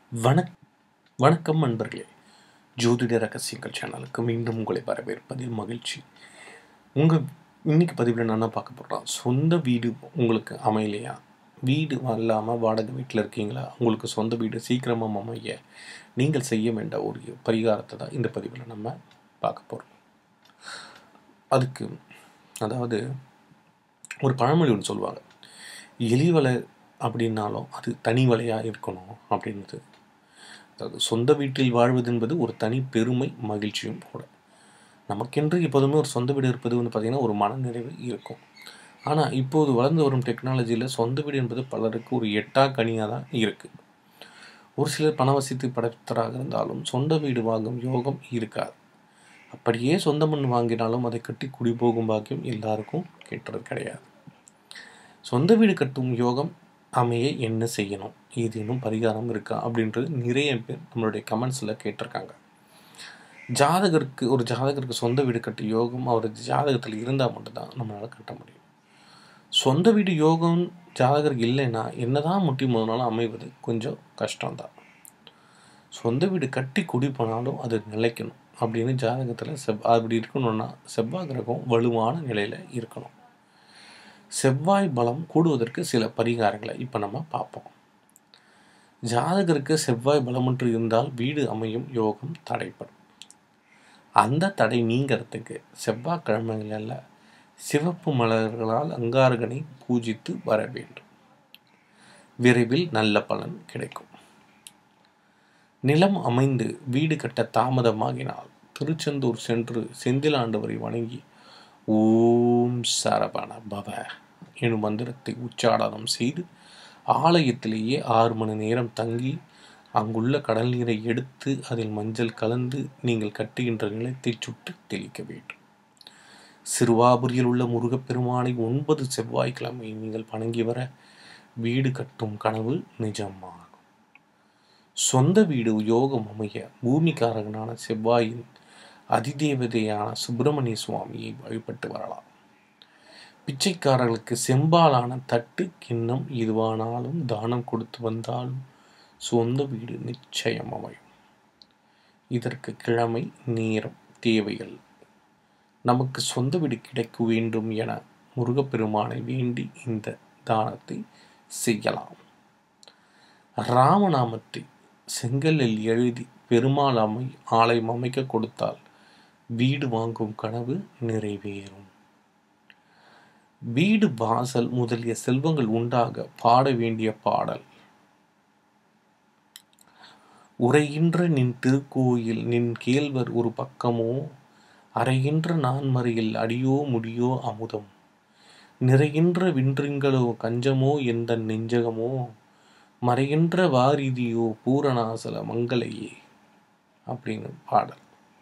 வணக் வணக்கம் நண்பர்களே ஜோதிட ரகசியங்கள் சேனலுக்கு மீண்டும் உங்களை வரவேற்பதில் மகிழ்ச்சி உங்கள் இன்னைக்கு பதிவில் நான் என்ன பார்க்க போகிறோம் சொந்த வீடு உங்களுக்கு அமையலையா வீடு இல்லாமல் வாடகை வீட்டில் இருக்கீங்களா உங்களுக்கு சொந்த வீடு சீக்கிரமாக அமைய நீங்கள் செய்ய வேண்டிய ஒரு பரிகாரத்தை தான் இந்த பதிவில் நம்ம பார்க்க போகிறோம் அதுக்கு அதாவது ஒரு பழமொழி ஒன்று சொல்லுவாங்க எலிவலை அப்படின்னாலும் அது தனி வலையாக இருக்கணும் அப்படின்றது அதாவது சொந்த வீட்டில் வாழ்வது என்பது ஒரு தனி பெருமை மகிழ்ச்சியும் கூட நமக்கென்று எப்போதுமே ஒரு சொந்த வீடு இருப்பது வந்து பார்த்திங்கன்னா ஒரு மனநிறைவு இருக்கும் ஆனால் இப்போது வளர்ந்து வரும் டெக்னாலஜியில் சொந்த வீடு என்பது பலருக்கு ஒரு எட்டா கனியாக தான் இருக்குது ஒரு சிலர் பணவசித்து படைத்தராக இருந்தாலும் சொந்த வீடு வாங்கும் யோகம் இருக்காது அப்படியே சொந்த மண் வாங்கினாலும் அதை கட்டி குடி போகும் பாக்கியம் எல்லாருக்கும் கேட்டது கிடையாது சொந்த வீடு கட்டும் யோகம் அமைய என்ன செய்யணும் ஏதேனும் பரிகாரம் இருக்கா அப்படின்றது நிறைய பேர் நம்மளுடைய கமெண்ட்ஸில் கேட்டிருக்காங்க ஜாதகருக்கு ஒரு ஜாதகருக்கு சொந்த வீடு கட்ட யோகம் அவரது ஜாதகத்தில் இருந்தால் மட்டும்தான் நம்மளால் கட்ட முடியும் சொந்த வீடு யோகம் ஜாதகருக்கு இல்லைன்னா என்னதான் முட்டி முதனாலும் அமைவது கொஞ்சம் கஷ்டம்தான் சொந்த வீடு கட்டி குடி போனாலும் அது நிலைக்கணும் அப்படின்னு ஜாதகத்தில் செவ் அப்படி இருக்கணும்னா செவ்வாய் கிரகம் வலுவான நிலையில் இருக்கணும் செவ்வாய் பலம் கூடுவதற்கு சில பரிகாரங்களை இப்போ நம்ம பார்ப்போம் ஜாதகருக்கு செவ்வாய் பலமற்று இருந்தால் வீடு அமையும் யோகம் தடைப்படும் அந்த தடை நீங்கிறதுக்கு செவ்வாய்க்கிழமைகளில் சிவப்பு மலர்களால் அங்காரகனை பூஜித்து வர வேண்டும் விரைவில் நல்ல பலன் கிடைக்கும் நிலம் அமைந்து வீடு கட்ட தாமதமாகினால் திருச்செந்தூர் சென்று செந்திலாண்டவரை வணங்கி ஓம் சரபண பவ எனும் மந்திரத்தை உச்சாடனம் செய்து ஆலயத்திலேயே ஆறு மணி நேரம் தங்கி அங்குள்ள கடல் நீரை எடுத்து அதில் மஞ்சள் கலந்து நீங்கள் கட்டுகின்ற நிலத்தை சுட்டு தெளிக்க வேண்டும் சிறுவாபுரியில் உள்ள முருகப்பெருமானை ஒன்பது செவ்வாய்க்கிழமை நீங்கள் வணங்கி வர வீடு கட்டும் கனவு நிஜமாகும் சொந்த வீடு யோகம் அமைய பூமிக்காரகனான செவ்வாயின் அதிதேவதையான சுப்பிரமணிய சுவாமியை வழிபட்டு வரலாம் பிச்சைக்காரர்களுக்கு செம்பாலான தட்டு கிண்ணம் இதுவானாலும் தானம் கொடுத்து வந்தாலும் சொந்த வீடு நிச்சயம் அமையும் இதற்கு கிழமை நேரம் தேவைகள் நமக்கு சொந்த வீடு கிடைக்க வேண்டும் என முருகப்பெருமானை வேண்டி இந்த தானத்தை செய்யலாம் ராமநாமத்தை செங்கலில் எழுதி பெருமாள் அமை ஆலயம் அமைக்க கொடுத்தால் வீடு வாங்கும் கனவு நிறைவேறும் வீடு வாசல் முதலிய செல்வங்கள் உண்டாக பாட வேண்டிய பாடல் உரைகின்ற நின் திருக்கோயில் நின் கேள்வர் ஒரு பக்கமோ அறைகின்ற நான்மறையில் அடியோ முடியோ அமுதம் நிறைகின்ற வின்றிங்களோ கஞ்சமோ எந்த நெஞ்சகமோ மறைகின்ற வாரிதியோ பூரணாசல மங்களையே அப்படின்னு பாடல்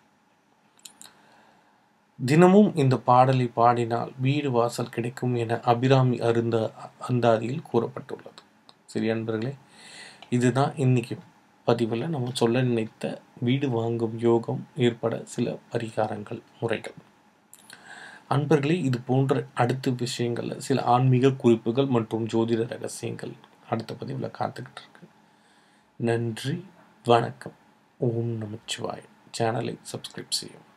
தினமும் இந்த பாடலை பாடினால் வீடு வாசல் கிடைக்கும் என அபிராமி அருந்த அந்தாதியில் கூறப்பட்டுள்ளது சரி அன்பர்களே இதுதான் இன்னைக்கு பதிவில் நம்ம சொல்ல நினைத்த வீடு வாங்கும் யோகம் ஏற்பட சில பரிகாரங்கள் முறைகள் அன்பர்களே இது போன்ற அடுத்த விஷயங்களில் சில ஆன்மீக குறிப்புகள் மற்றும் ஜோதிட ரகசியங்கள் அடுத்த பதிவில் காத்துக்கிட்டு இருக்கு நன்றி வணக்கம் ஓம் நமச்சிவாய் சேனலை சப்ஸ்கிரைப் செய்யும்